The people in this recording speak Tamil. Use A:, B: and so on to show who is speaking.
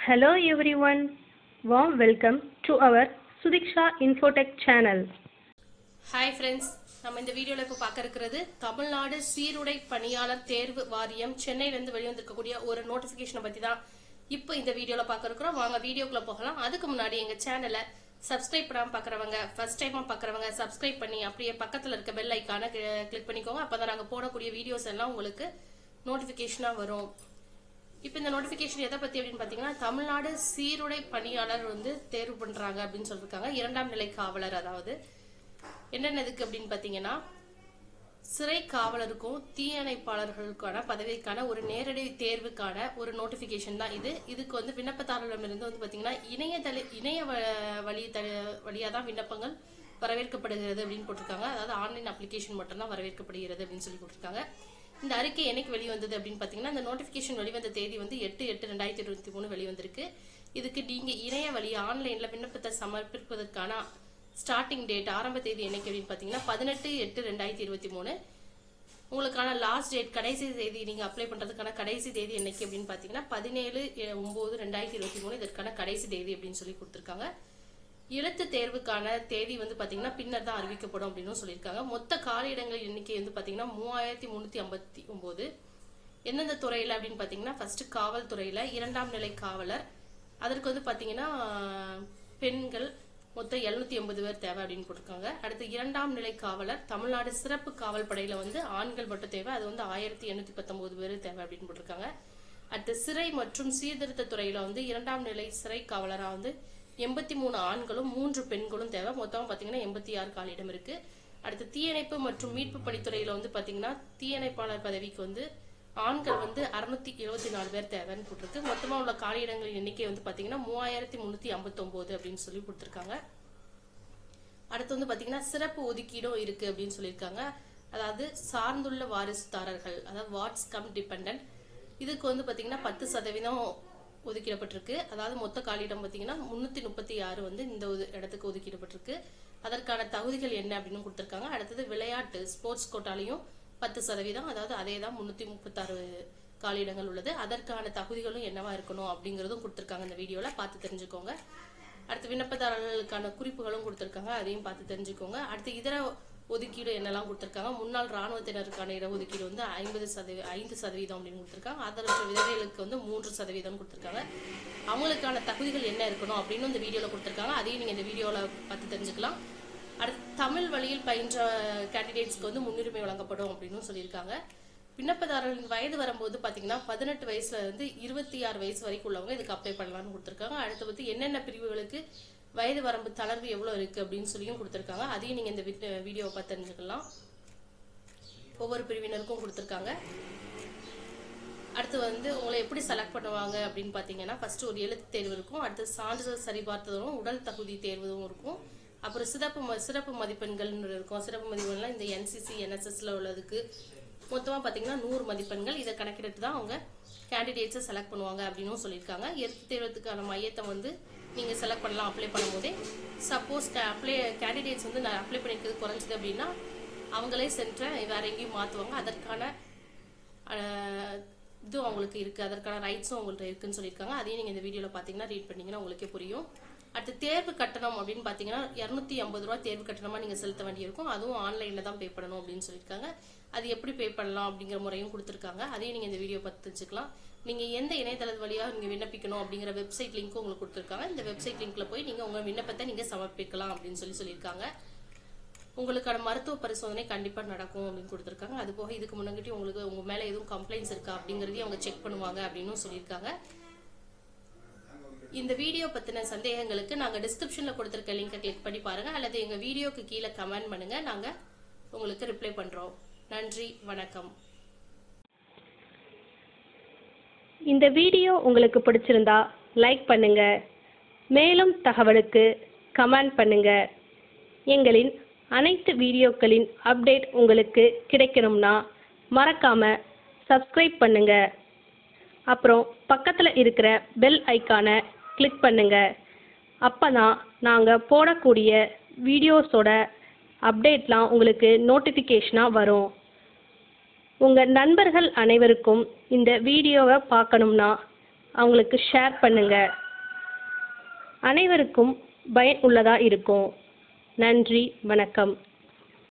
A: Hello everyone, warm welcome to our Sudiksha Infotech channel.
B: Hi friends நம்ம இந்த வீடியோவில் இப்போ பார்க்க இருக்கிறது தமிழ்நாடு சீருடை பணியாளர் தேர்வு வாரியம் சென்னையிலேருந்து வெளிவந்திருக்கக்கூடிய ஒரு நோட்டிஃபிகேஷனை பற்றி தான் இப்போ இந்த வீடியோவில் பார்க்க இருக்கிறோம் வாங்க வீடியோக்குள்ளே போகலாம் அதுக்கு முன்னாடி எங்கள் சேனலை சப்ஸ்கிரைப் பண்ணாமல் பார்க்குறவங்க ஃபர்ஸ்ட் டைமாக பார்க்குறவங்க சப்ஸ்கிரைப் பண்ணி அப்படியே பக்கத்தில் இருக்க பெல் ஐக்கானை கிளிக் பண்ணிக்கோங்க அப்போ தான் நாங்கள் போடக்கூடிய வீடியோஸ் எல்லாம் உங்களுக்கு நோட்டிஃபிகேஷனாக வரும் இப்போ இந்த நோட்டிஃபிகேஷன் எதை பற்றி அப்படின்னு பார்த்தீங்கன்னா தமிழ்நாடு சீருடை பணியாளர் வந்து தேர்வு பண்ணுறாங்க அப்படின்னு சொல்லியிருக்காங்க இரண்டாம் நிலை காவலர் அதாவது என்னென்னதுக்கு அப்படின்னு பார்த்தீங்கன்னா சிறை காவலருக்கும் தீயணைப்பாளர்களுக்கான பதவிக்கான ஒரு நேரடி தேர்வுக்கான ஒரு நோட்டிஃபிகேஷன் தான் இது இதுக்கு வந்து விண்ணப்பதாரரிடமிருந்து வந்து பார்த்தீங்கன்னா இணையதள இணைய வ- வழி த வழியாக தான் விண்ணப்பங்கள் வரவேற்கப்படுகிறது அப்படின்னு போட்டிருக்காங்க அதாவது ஆன்லைன் அப்ளிகேஷன் மட்டும்தான் வரவேற்கப்படுகிறது அப்படின்னு சொல்லி போட்டிருக்காங்க இந்த அறிக்கை என்னைக்கு வெளிவந்தது அப்படின்னு பார்த்தீங்கன்னா இந்த நோட்டிஃபிகேஷன் வெளிவந்த தேதி வந்து எட்டு எட்டு ரெண்டாயிரத்தி இருபத்தி மூணு வெளிவந்திருக்கு இதுக்கு நீங்க இணைய வழி ஆன்லைன்ல விண்ணப்பத்தை சமர்ப்பிப்பதற்கான ஸ்டார்டிங் டேட் ஆரம்ப தேதி என்னைக்கு அப்படின்னு பார்த்தீங்கன்னா பதினெட்டு எட்டு ரெண்டாயிரத்தி இருபத்தி மூணு உங்களுக்கான லாஸ்ட் டேட் கடைசி தேதி நீங்க அப்ளை பண்றதுக்கான கடைசி தேதி என்னைக்கு அப்படின்னு பார்த்தீங்கன்னா பதினேழு ஒன்பது ரெண்டாயிரத்தி இருபத்தி மூணு இதற்கான கடைசி தேதி அப்படின்னு சொல்லி கொடுத்துருக்காங்க எழுத்து தேர்வுக்கான தேதி வந்து பாத்தீங்கன்னா பின்னர் தான் அறிவிக்கப்படும் அப்படின்னு சொல்லியிருக்காங்க மொத்த காலியிடங்கள் எண்ணிக்கை வந்து பாத்தீங்கன்னா மூவாயிரத்தி முன்னூத்தி ஐம்பத்தி ஒன்பது எந்தெந்த துறையில அப்படின்னு பாத்தீங்கன்னா ஃபர்ஸ்ட் காவல்துறையில இரண்டாம் நிலை காவலர் அதற்கு வந்து பாத்தீங்கன்னா பெண்கள் மொத்தம் எழுநூத்தி எண்பது பேர் தேவை அப்படின்னு போட்டிருக்காங்க அடுத்து இரண்டாம் நிலை காவலர் தமிழ்நாடு சிறப்பு காவல் படையில வந்து ஆண்கள் மட்டும் தேவை அது வந்து ஆயிரத்தி எண்ணூத்தி பத்தொன்பது பேர் தேவை அப்படின்னு போட்டிருக்காங்க அடுத்து சிறை மற்றும் சீர்திருத்த துறையில வந்து இரண்டாம் நிலை சிறை காவலரா வந்து எண்பத்தி மூணு ஆண்களும் மூன்று பெண்களும் தேவை மொத்தம் பாத்தீங்கன்னா எண்பத்தி ஆறு காலியிடம் இருக்கு அடுத்து தீயணைப்பு மற்றும் மீட்பு பணித்துறையில வந்து பாத்தீங்கன்னா தீயணைப்பாளர் பதவிக்கு வந்து ஆண்கள் வந்து அறுநூத்தி எழுபத்தி நாலு பேர் தேவைன்னு போட்டிருக்கு மொத்தமா உள்ள காலியிடங்களின் எண்ணிக்கை வந்து பாத்தீங்கன்னா மூவாயிரத்தி முன்னூத்தி ஐம்பத்தொன்பது அப்படின்னு சொல்லி கொடுத்திருக்காங்க அடுத்து வந்து பாத்தீங்கன்னா சிறப்பு ஒதுக்கீடும் இருக்கு அப்படின்னு சொல்லியிருக்காங்க அதாவது சார்ந்துள்ள வாரிசுதாரர்கள் அதாவது வாட்ஸ் கம் டிபெண்டன்ட் இதுக்கு வந்து பாத்தீங்கன்னா பத்து சதவீதம் ஒதுக்கிடப்பட்டிருக்கு அதாவது மொத்த காலியிடம் பாத்தீங்கன்னா முன்னூத்தி முப்பத்தி ஆறு வந்து இந்த ஒது- இடத்துக்கு ஒதுக்கிடப்பட்டிருக்கு அதற்கான தகுதிகள் என்ன அப்படின்னு கொடுத்திருக்காங்க அடுத்தது விளையாட்டு ஸ்போர்ட்ஸ் கோட்டாலையும் பத்து சதவீதம் அதாவது அதே தான் முன்னூத்தி முப்பத்தாறு காலியிடங்கள் உள்ளது அதற்கான தகுதிகளும் என்னவா இருக்கணும் அப்படிங்கறதும் கொடுத்திருக்காங்க இந்த வீடியோல பார்த்து தெரிஞ்சுக்கோங்க அடுத்து விண்ணப்பதாரர்களுக்கான குறிப்புகளும் கொடுத்திருக்காங்க அதையும் பார்த்து தெரிஞ்சுக்கோங்க அடுத்து இதர ஒதுக்கீடு என்னெல்லாம் கொடுத்திருக்காங்க முன்னாள் ராணுவத்தினருக்கான இடஒதுக்கீடு வந்து ஐம்பது சதவீ ஐந்து சதவீதம் அப்படின்னு கொடுத்திருக்காங்க ஆதரவற்ற விதவைகளுக்கு வந்து மூன்று சதவீதம் கொடுத்திருக்காங்க அவங்களுக்கான தகுதிகள் என்ன இருக்கணும் அப்படின்னு இந்த வீடியோல கொடுத்திருக்காங்க அதையும் நீங்க இந்த வீடியோல பார்த்து தெரிஞ்சுக்கலாம் அடுத்து தமிழ் வழியில் பயின்ற கேண்டிடேட்ஸ்க்கு வந்து முன்னுரிமை வழங்கப்படும் அப்படின்னு சொல்லியிருக்காங்க விண்ணப்பதாரர்களின் வயது வரும்போது பாத்தீங்கன்னா பதினெட்டு வயசுல இருந்து இருபத்தி ஆறு வயசு வரைக்கும் உள்ளவங்க இதுக்கு அப்ளை பண்ணலாம்னு கொடுத்திருக்காங்க அடுத்து வந்து என்னென்ன பிரிவுகளுக்கு வயது வரம்பு தளர்வு எவ்வளவு இருக்கு அப்படின்னு சொல்லியும் கொடுத்திருக்காங்க அதையும் நீங்க இந்த வீடியோவை பார்த்து தெரிஞ்சுக்கலாம் ஒவ்வொரு பிரிவினருக்கும் கொடுத்திருக்காங்க அடுத்து வந்து உங்களை எப்படி செலக்ட் பண்ணுவாங்க அப்படின்னு பார்த்தீங்கன்னா ஃபர்ஸ்ட் ஒரு எழுத்து தேர்வு இருக்கும் அடுத்து சான்றிதழ் சரிபார்த்ததும் உடல் தகுதி தேர்வும் இருக்கும் அப்புறம் சிறப்பு ம- சிறப்பு மதிப்பெண்கள்னு இருக்கும் சிறப்பு மதிப்பெண்லாம் இந்த என்சிசி என்எஸ்எஸ்ல உள்ளதுக்கு மொத்தமாக பார்த்தீங்கன்னா நூறு மதிப்பெண்கள் இதை கணக்கிட்டு தான் அவங்க கேண்டிடேட்ஸை செலக்ட் பண்ணுவாங்க அப்படின்னும் சொல்லியிருக்காங்க எழுத்து தேர்வுக்கான மையத்தை வந்து நீங்கள் செலக்ட் பண்ணலாம் அப்ளை பண்ணும்போதே சப்போஸ் அப்ளை கேண்டிடேட்ஸ் வந்து நான் அப்ளை பண்ணிக்கிறது குறைஞ்சது அப்படின்னா அவங்களே சென்டரை வேற எங்கேயும் மாற்றுவாங்க அதற்கான ஆஹ் இது அவங்களுக்கு இருக்கு அதற்கான ரைட்ஸும் அவங்கள்ட்ட இருக்குன்னு சொல்லியிருக்காங்க அதையும் நீங்க இந்த வீடியோல பாத்தீங்கன்னா ரீட் பண்ணீங்கன்னா உங்களுக்கே புரியும் அடுத்து தேர்வு கட்டணம் அப்படின்னு பாத்தீங்கன்னா இருநூத்தி ஐம்பது ரூபா தேர்வு கட்டணமா நீங்க செலுத்த வேண்டியிருக்கும் அதுவும் ஆன்லைன்ல தான் பே பண்ணணும் அப்படின்னு சொல்லியிருக்காங்க அது எப்படி பே பண்ணலாம் அப்படிங்கிற முறையும் கொடுத்துருக்காங்க அதையும் நீங்க இந்த வீடியோ பார்த்து தெரிஞ்சுக்கலாம் நீங்க எந்த இணையதள வழியா நீங்க விண்ணப்பிக்கணும் அப்படிங்கிற வெப்சைட் லிங்க்கும் உங்களுக்கு கொடுத்துருக்காங்க இந்த வெப்சைட் லிங்க்ல போய் நீங்க உங்க விண்ணப்பத்தை நீங்க சமர்ப்பிக்கலாம் அப்படின்னு சொல்லி சொல்லியிருக்காங்க உங்களுக்கான மருத்துவ பரிசோதனை கண்டிப்பா நடக்கும் அப்படின்னு கொடுத்துருக்காங்க அது போக இதுக்கு முன்னாடி உங்களுக்கு உங்க மேல எதுவும் கம்ப்ளைண்ட்ஸ் இருக்கா அப்படிங்கறதையும் அவங்க செக் பண்ணுவாங்க அப்படின்னு சொல்லியிருக்காங்க இந்த வீடியோ பத்தின சந்தேகங்களுக்கு நாங்க டிஸ்கிரிப்ஷன்ல கொடுத்திருக்க லிங்கை கிளிக் பண்ணி பாருங்க அல்லது எங்க வீடியோக்கு கீழே கமெண்ட் பண்ணுங்க நாங்க உங்களுக்கு ரிப்ளை பண்றோம் நன்றி வணக்கம்
A: இந்த வீடியோ உங்களுக்கு பிடிச்சிருந்தா லைக் பண்ணுங்க மேலும் தகவலுக்கு கமெண்ட் பண்ணுங்க எங்களின் அனைத்து வீடியோக்களின் அப்டேட் உங்களுக்கு கிடைக்கணும்னா மறக்காம சப்ஸ்கிரைப் பண்ணுங்க அப்புறம் பக்கத்தில் இருக்கிற பெல் ஐக்கானை கிளிக் பண்ணுங்க அப்பதான் நாங்கள் போடக்கூடிய வீடியோஸோட அப்டேட்லாம் உங்களுக்கு நோட்டிஃபிகேஷனாக வரும் உங்கள் நண்பர்கள் அனைவருக்கும் இந்த வீடியோவை பார்க்கணும்னா அவங்களுக்கு ஷேர் பண்ணுங்கள் அனைவருக்கும் பயன் உள்ளதாக இருக்கும் நன்றி வணக்கம்